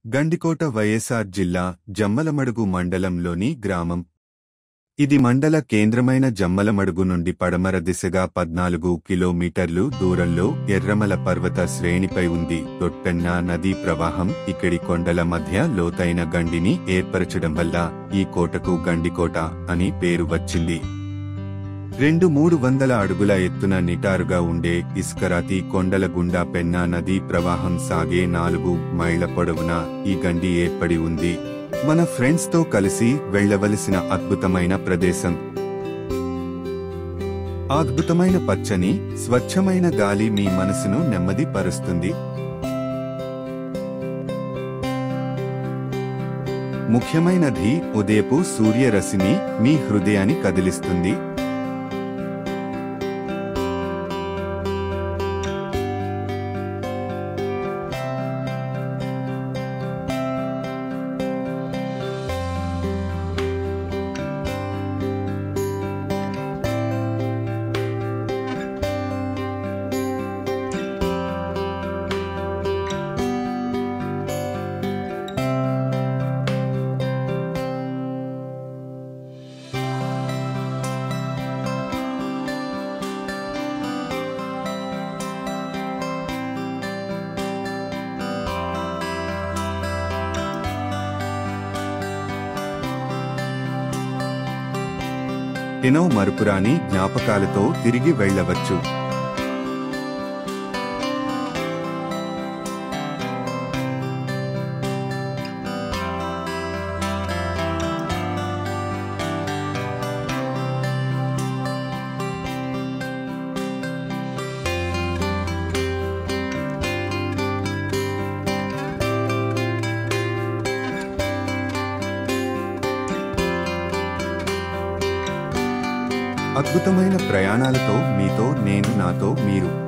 గండికోట వైఎస్ఆర్ జిల్లా జమ్మలమడుగు మండలంలోని గ్రామం ఇది మండల కేంద్రమైన జమ్మలమడుగు నుండి పడమర దిశగా పద్నాలుగు కిలోమీటర్లు దూరంలో ఎర్రమల పర్వత శ్రేణిపై ఉంది దొట్టెన్న నదీ ప్రవాహం ఇక్కడి కొండల మధ్య లోతైన గండిని ఏర్పరచడం వల్ల ఈ కోటకు గండికోట అని పేరు వచ్చింది రెండు మూడు వందల అడుగుల ఎత్తున నిటారుగా ఉండే ఇస్కరాతి కొండల గుండా పెన్నా నదీ ప్రవాహం సాగే నాలుగు మైళ్ల పొడవున ఈ గండి ఏర్పడి ఉంది మన ఫ్రెండ్స్ తో కలిసి వెళ్ళవలసిన అద్భుతమైన ప్రదేశం ఆ అద్భుతమైన పచ్చని స్వచ్ఛమైన గాలి మీ మనసును నెమ్మది పరుస్తుంది ముఖ్యమైనది ఉదయపు సూర్యరశ్మి మీ హృదయాన్ని కదిలిస్తుంది ఎన్నో మరుపురాని జ్ఞాపకాలతో తిరిగి వెళ్ళవచ్చు అద్భుతమైన ప్రయాణాలతో మీతో నేను నాతో మీరు